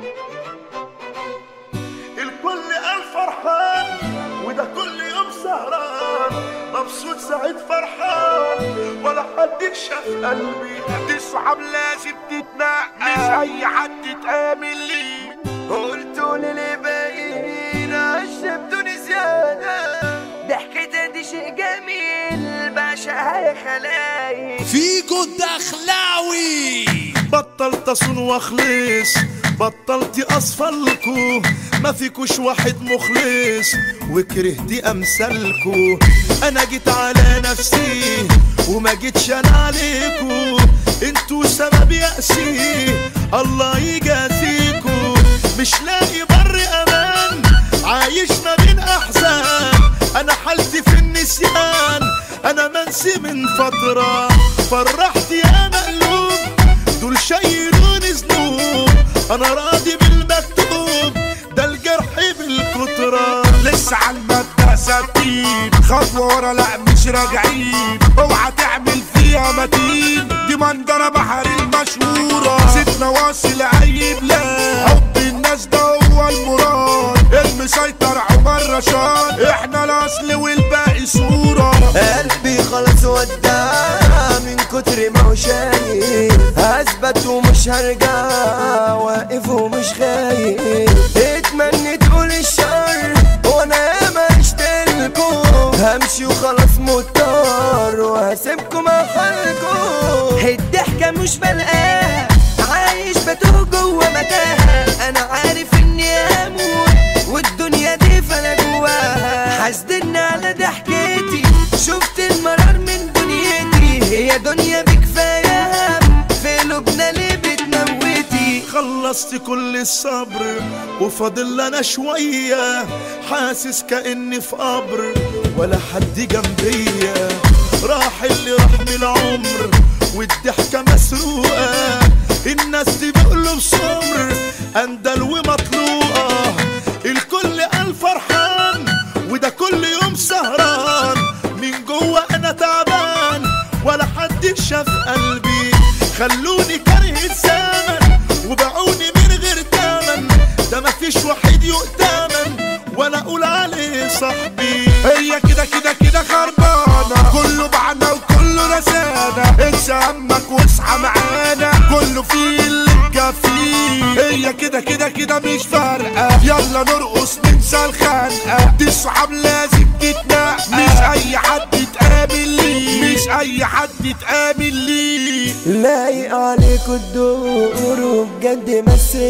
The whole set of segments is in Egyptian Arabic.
الكل قال فرحان وده كل يوم سهران مبسوط سعيد فرحان ولا حد شاف قلبي تصعب لازم تتنقى مش اي حد تآمن ليه قلتوا لي باقيين عشبتوني زيادة ضحكتها دي شيء جميل بعشقها يا خلايق فيجو الدخلاوي بطلت اصون واخلص بطلت اصفلكو ما فيكوش واحد مخلص وكرهت امثالكو انا جيت على نفسي وما جيتش انا عليكو انتوا سبب يأسي الله يجازيكو مش لاقي بر امان عايش ما بين احزان انا حالتي في النسيان انا منسي من فترة فرحت يا مقلوب دول شايلوني ذنوب انا راضي بالمكتوب ده الجرح بالكترة لسه على المبدأ ثابتين خطوة ورا لا مش راجعين اوعى تعمل فيها متين دي منظرة بحر المشهورة ستنا واصل اي بلاد حب الناس ده هو المراد المسيطر عمر رشاد احنا الاصل والباقي صورة قلبي خلاص ودع من كتر ما هو شايف هثبت ومش هرجع واقف ومش خايف اتمنى تقول الشر وانا ما اشتلكوا همشي وخلاص مضطر وهسيبكم اخركم الضحكة مش بلقاها عايش بتوه جوه متاهة انا عارف اني هموت والدنيا دي فانا جواها حاسدني على ضحكتي شفت المرار من دنيتي هي دنيا بكفاية هم في قلوبنا ليه بتموتي خلصت كل الصبر وفاضل انا شوية حاسس كأني في قبر ولا حد جنبيا راح اللي راح من العمر والضحكة مسروقة الناس دي بقلب سمر اندل ومطلوقة الكل قال فرحان وده كل يوم سهران من جوه انا تعبان ولا حد شاف قلبي خلوني كاره الزمن وباعوني من غير تمن ده مفيش واحد يؤتمن ولا اقول عليه صاحبي هي كده كده كده خربانة كله بعنا وكله نسانا انسى همك واصحى معانا كله فيه اللي مكفيه هي كده كده كده مش فارقة يلا نرقص ننسى الخنقة دي الصحاب لازم تتنقى مش اي حد تقابل ليه مش اي حد تقابل ليه لايق عليكوا الدور وبجد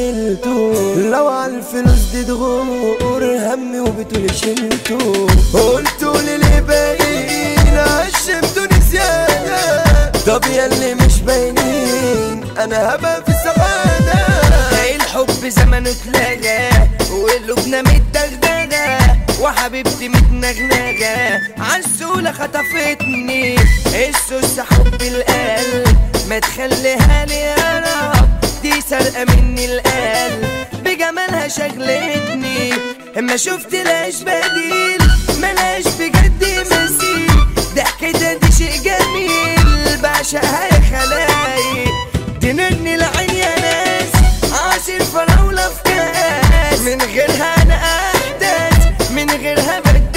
مثلتوا لو على الفلوس دي تغور همي وبتقولي شلتوا قلتوا لي ليه باقيين عشمتوني زيادة طب ياللي مش باينين انا هبقى في السعادة الحب زمنه اتلغى وقلوبنا متدغدغة وحبيبتي متنغنغة عالسولة خطفتني السوس حب القلب ما تخليها لي يا رب دي سرقة مني القلب بجمالها شغلتني اما شفت لاش بديل ملاش بجد مثيل ضحكتها دي شيء جميل بعشقها يا خلايق تنجني العين يا ناس عاشر فراولة في كاس من غيرها انا احداث من غيرها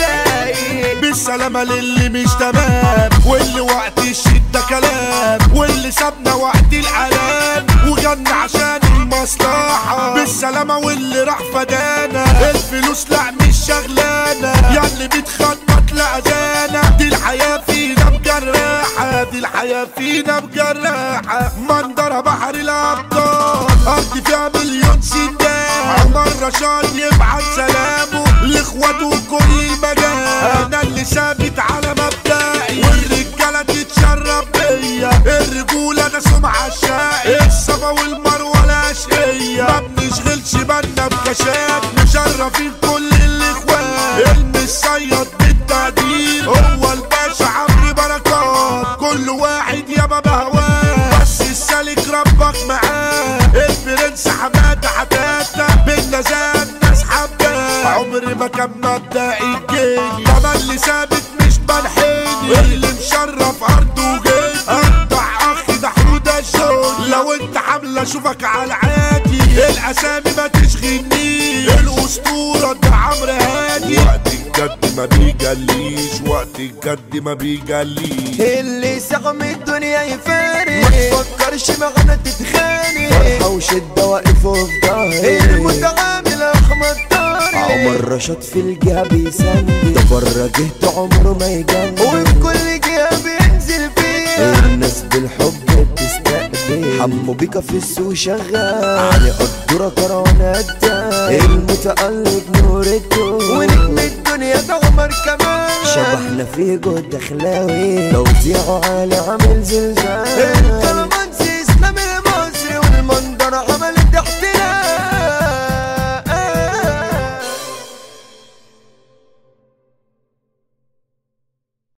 بتضايق بالسلامة للي مش تمام واللي وقت الشدة كلام واللي سابنا وقت الألام وجن عشان المصلحة بالسلامة واللي راح فدانا الفلوس لا مش شغلانة ياللي بتخطط لأذانا دي الحياة فينا مجرحة دي الحياة فينا مجرحة منظرة بحر الأبطال أرض فيها مليون سندان عمر رشاد يبعت سلامه لإخواته كل المجال أنا اللي ثابت على مبدئي والرجالة تتشرب بيا الرجولة أنا سمعة الشقي الصفا والمروة لا شقية ما بنشغلش بالنا بكشات مشرفين كل الإخوات المصيد بالتقدير هو الباشا عمرو بركات كل واحد يابا بهواه بس السالك ربك معاه البرنس حمادة حتاتا بالنزال ناس حباه عمري ما كان مبدئي جيني طبعا اللي ثابت مش بنحيني اللي مشرف ارضه وجيني اقطع اخي ده حدود الشغل لو انت حامله اشوفك على العادي الاسامي ما تشغلنيش الاسطوره ده عمرو هادي وقت الجد ما بيجليش وقت الجد ما بيجليش اللي سقم الدنيا يفارق ما تفكرش معانا تتخانق فرحة وشدة واقف في ظهري المتعامل احمد طارق عمر رشاد في الجهة بيسند ده بره جهته عمره ما يجنن وفي كل جهة بينزل فيها الناس بالحب بتستقبل حمو بيكا في السوق شغال علي قدرة كرانات المتألق نور الدور ونجم الدنيا ده عمر كمان شبحنا في جود دخلاوي توزيعه عالي عامل زلزال